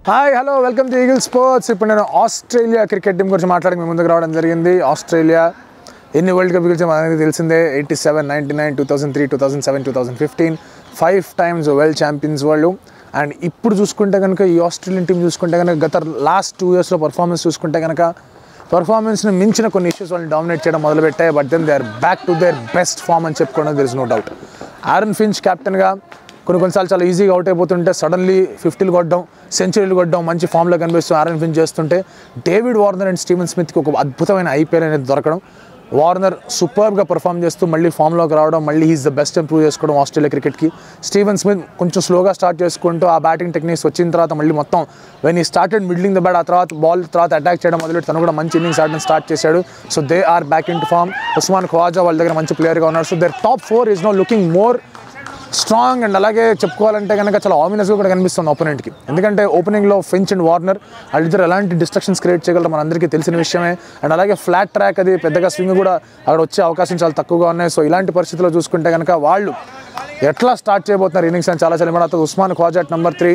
hi hello welcome to Eagle Sports ఇప్పుడు నేను Australia cricket team గురించి మాట్లాడి మీ ముందుకు రావడం జరిగింది ఆస్ట్రేలియా ఎన్ని వరల్డ్ కప్ గురించి మనకి తెలిసిందే eighty seven ninety nine two thousand three two thousand seven two thousand fifteen five times world champions వాళ్ళు అండ్ ఇప్పుడు చూసుకుంటే కనుక ఈ ఆస్ట్రేలియన్ టీం చూసుకుంటే కనుక గత లాస్ట్ టూ ఇయర్స్లో పర్ఫార్మెన్స్ చూసుకుంటే కనుక పర్ఫార్మెన్స్ని మించిన కొన్ని ఇష్యూస్ వాళ్ళు డామినేట్ చేయడం మొదలుపెట్టాయి but then they are back to their best form అని చెప్పుకోవడం there is no doubt Aaron Finch కెప్టెన్గా కొన్ని కొన్నిసార్లు చాలా ఈజీగా అవుట్ అయిపోతుంటే సడన్లీ ఫిఫ్టీలు కొట్టడం సెంచరీలు కొట్టడం మంచి ఫామ్లో కనిపిస్తూ ఆరన్ ఫించ్ చేస్తుంటే డేవిడ్ వార్నర్ అండ్ స్టీవెన్ స్మిత్కి ఒక అద్భుతమైన ఐపీఎల్ అనేది దొరకడం వార్నర్ సూపర్గా పర్ఫామ్ చేస్తూ మళ్ళీ ఫామ్లోకి రావడం మళ్ళీ ఈజ్ ద బెస్ట్ ఇంప్రూవ్ చేసుకోవడం ఆస్ట్రేలియా క్రికెట్కి స్టీవెన్ స్మిత్ కొంచెం స్లోగా స్టార్ట్ చేసుకుంటూ ఆ బ్యాటింగ్ టెక్నిక్స్ వచ్చిన తర్వాత మళ్ళీ మొత్తం వెన్ ఈ స్టార్టెడ్ మిడ్లింగ్ ద బ్యాట్ ఆ తర్వాత బాల్ తర్వాత అటాక్ చేయడం మొదలెట్టి తను కూడా మంచి ఇన్నింగ్స్ ఆడడం స్టార్ట్ చేశాడు so they are back in to form Usman Khawaja వాళ్ళ దగ్గర మంచి ప్లేయర్గా ఉన్నారు so their top four is no looking more strong and అలాగే చెప్పుకోవాలంటే కనుక చాలా ఆమినస్గా కూడా కనిపిస్తుంది ఓపెనెంట్కి ఎందుకంటే ఓపెనింగ్లో ఫించ్ అండ్ వార్నర్ వాళ్ళిద్దరు ఎలాంటి డిస్ట్రక్షన్స్ క్రియేట్ చేయగలరు మనందరికీ తెలిసిన విషయమే అండ్ అలాగే ఫ్లాట్ ట్రాక్ అది పెద్దగా స్వింగ్ కూడా అక్కడ వచ్చే అవకాశం చాలా తక్కువగా ఉన్నాయి సో ఇలాంటి పరిస్థితుల్లో చూసుకుంటే కనుక వాళ్ళు ఎట్లా స్టార్ట్ చేయబోతున్నారు ఇన్నింగ్స్ అని చాలా చాలా తర్వాత ఉస్మాన్ ఖవాజా నెంబర్ త్రీ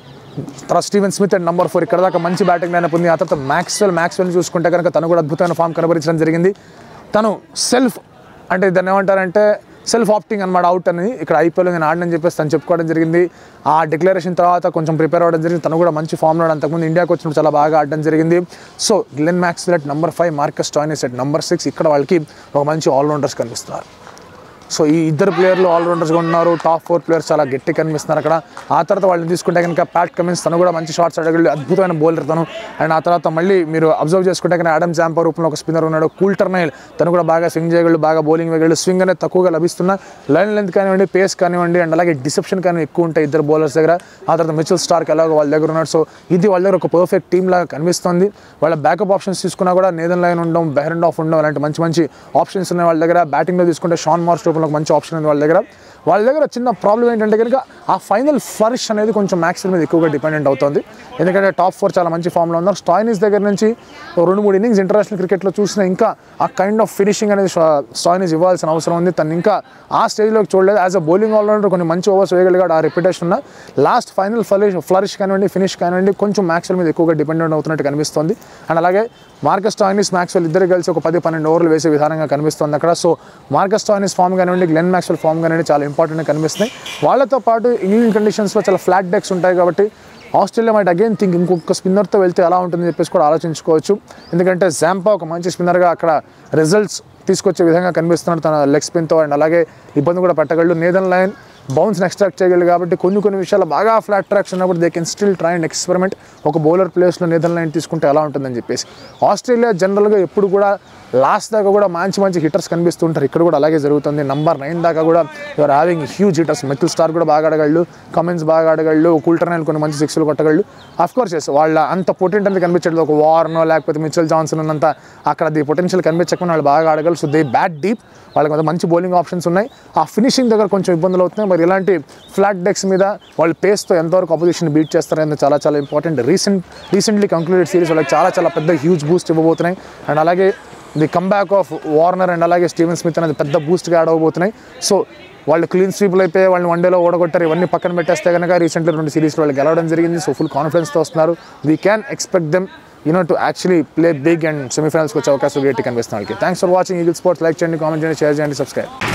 తర్వాత Steven Smith and number four ఇక్కడ దాకా మంచి బ్యాటింగ్ లైనప్ ఉంది ఆ తర్వాత మ్యాక్స్వెల్ మ్యాక్స్వెల్ చూసుకుంటే కనుక తను కూడా అద్భుతమైన ఫామ్ కనబరించడం జరిగింది తను సెల్ఫ్ అంటే దాన్ని ఏమంటారంటే సెల్ఫ్ ఆప్టింగ్ అనమాట అవుట్ అని ఇక్కడ ఐపీఎల్ నేను ఆడనని చెప్పేసి తను చెప్పుకోవడం జరిగింది ఆ డిక్లరేషన్ తర్వాత కొంచెం ప్రిపేర్ అవ్వడం జరిగింది తను కూడా మంచి ఫామ్లో అంతకుముందు ఇండియాకి వచ్చినప్పుడు చాలా బాగా ఆడడం జరిగింది so Glenn Maxwell at number five Marcus Stoinis at number six ఇక్కడ వాళ్ళకి ఒక మంచి ఆల్రౌండర్స్ కనిపిస్తున్నారు సో ఈ ఇద్దరు ప్లేయర్లు ఆల్రౌండర్స్గా ఉన్నారు టాప్ ఫోర్ ప్లేయర్స్ చాలా గట్టి కనిపిస్తున్నారు అక్కడ ఆ తర్వాత వాళ్ళని తీసుకుంటే కనుక ప్యాట్ కమిన్స్ తను కూడా మంచి షాట్స్ అడగలి అద్భుతమైన బౌలర్ తను అండ్ ఆ తర్వాత మళ్ళీ మీరు అబ్జర్వ్ చేసుకుంటే కనుక ఆడమ్ జాంపర్ రూపంలో ఒక స్పిన్నర్ ఉన్నాడు కూల్ టర్నైల్ తను కూడా బాగా స్వింగ్ చేయగలడు బాగా బౌలింగ్ వేయగలడు స్వింగ్ అనేది తక్కువగా లభిస్తున్న లైన్ లెంత్ కానివ్వండి పేస్ కానివ్వండి అండ్ అలాగే డిసెప్షన్ కానీ ఎక్కువ ఉంటాయి ఇద్దరు బౌలర్స్ దగ్గర ఆ తర్వాత మిచిల్ స్టార్క్ ఎలాగో వాళ్ళ దగ్గర ఉన్నాడు సో ఇది వాళ్ళ దగ్గర ఒక పర్ఫెక్ట్ టీమ్ లాగా కనిపిస్తుంది వాళ్ళ బ్యాకప్ ఆప్షన్స్ తీసుకున్నా కూడా నేదన్ లైన్ ఉండడం బెహరెండ్ ఆఫ్ ఉండడం అలాంటి మంచి మంచి ఆప్షన్స్ ఉన్నాయి వాళ్ళ దగ్గర బ్యాటింగ్లో తీసుకుంటే షాన్ మార్స్ రూపంలో ఒక మంచి ఆప్షన్ ఉంది వాళ్ళ దగ్గర వాళ్ళ దగ్గర చిన్న ప్రాబ్లం ఏంటంటే కనుక ఆ ఫైనల్ ఫ్లరిష్ అనేది కొంచెం మ్యాక్స్ మీద ఎక్కువగా డిపెండెంట్ అవుతుంది ఎందుకంటే టాప్ ఫోర్ చాలా మంచి ఫామ్లో ఉన్నారు స్టాయినిస్ దగ్గర నుంచి ఓ రెండు మూడు ఇన్నింగ్స్ ఇంటర్నేషనల్ క్రికెట్లో చూసిన ఇంకా ఆ కైండ్ ఆఫ్ ఫినిషింగ్ అనేది స్టాయినిస్ ఇవ్వాల్సిన అవసరం ఉంది తను ఇంకా ఆ స్టేజ్లోకి చూడలేదు యాజ్ అ బౌలింగ్ ఆల్రౌండర్ కొన్ని మంచి ఓవర్స్ వేయగలిగాడు ఆ రెప్యుటేషన్ ఉన్న లాస్ట్ ఫైనల్ ఫ్లరిష్ ఫ్లరిష్ కానివ్వండి ఫినిష్ కానివ్వండి కొంచెం మ్యాక్స్వెల్ మీద ఎక్కువగా డిపెండెంట్ అవుతున్నట్టు కనిపిస్తుంది అండ్ అలాగే మార్కస్ టాయినిస్ మ్యాక్స్వెల్ ఇద్దరు కలిసి ఒక పది పన్నెండు ఓవర్లు వేసే విధానంగా కనిపిస్తుంది అక్కడ సో మార్కస్ టాయినిస్ ఫామ్ కానివ్వండి గ్లెన్ మ్యాక్స్వెల్ ఫామ్ కానివ్వండి చాలా ఇంపార్టెంట్గా కనిపిస్తున్నాయి వాళ్ళతో పాటు ఇంగ్లాండ్ కండిషన్స్లో చాలా ఫ్లాట్ డెక్స్ ఉంటాయి కాబట్టి ఆస్ట్రేలియా మైట్ అగైన్ థింక్ ఇంకొక స్పిన్నర్తో వెళ్తే ఎలా ఉంటుందని చెప్పేసి కూడా ఆలోచించుకోవచ్చు ఎందుకంటే జాంపా ఒక మంచి స్పిన్నర్గా అక్కడ రిజల్ట్స్ తీసుకొచ్చే విధంగా కనిపిస్తున్నాడు తన లెగ్ స్పిన్తో అండ్ అలాగే ఇబ్బంది కూడా పెట్టగలడు నేదన్ లైన్ బౌన్స్ని ఎక్స్ట్రాక్ట్ చేయగలరు కాబట్టి కొన్ని కొన్ని విషయాలు బాగా ఫ్లాట్ ట్రాక్స్ ఉన్నప్పుడు they can still try and experiment ఒక బౌలర్ ప్లేస్లో నేదర్ లైన్ తీసుకుంటే ఎలా ఉంటుందని చెప్పేసి ఆస్ట్రేలియా జనరల్గా ఎప్పుడు కూడా లాస్ట్ దాకా కూడా మంచి మంచి హిట్టర్స్ కనిపిస్తుంటారు ఇక్కడ కూడా అలాగే జరుగుతుంది నంబర్ నైన్ దాకా కూడా your having huge hitters Mitchell Starc కూడా బాగా ఆడగలడు కమెంట్స్ బాగా ఆడగలడు కూల్టర్నైల్ కొన్ని మంచి సిక్స్లు కొట్టగలడు అఫ్ కోర్స్ ఎస్ వాళ్ళ అంత పొటెంట్ అనేది కనిపించలేదు ఒక వార్నో లేకపోతే మిచెల్ జాన్సన్ ఉన్నంత అక్కడ ది పొటెన్షియల్ కనిపించకుండా వాళ్ళు బాగా ఆడగలరు సో దే బ్యాట్ డీప్ వాళ్ళకి కొంత మంచి బౌలింగ్ ఆప్షన్స్ ఉన్నాయి ఆ ఫినిషింగ్ దగ్గర కొంచెం ఇబ్బందులు అవుతున్నాయి మరి ఇలాంటి ఫ్లాట్ డెక్స్ మీద వాళ్ళు పేస్తో ఎంతవరకు అపోజిషన్ బీట్ చేస్తారనేది చాలా చాలా important recent recently concluded series వాళ్ళకి చాలా చాలా పెద్ద హ్యూజ్ బూస్ట్ ఇవ్వబోతున్నాయి అండ్ అలాగే the comeback of Warner and అలాగే స్టీవెన్ స్మిత్ అనేది పెద్ద బూస్ట్గా యాడ్ అవబోతున్నాయి సో వాళ్ళు క్లీన్ స్వీప్లు అయిపోయి వాళ్ళని వన్డేలో ఓడగొట్టారు ఇవన్నీ పక్కన పెట్టేస్తే కనుక రీసెంట్లీ రెండు సిరీస్లో వాళ్ళు గెలవడం జరిగింది సో ఫుల్ కాన్ఫిడెన్స్తో వస్తున్నారు we can expect them you know to actually play big and సెమీఫైనల్స్కి వచ్చే అవకాశం గట్టి కనిపిస్తుంది వాళ్ళకి thanks for watching Eagle Sports like చేయండి కామెంట్ చేయండి షేర్ చేయండి సబ్స్క్రైబ్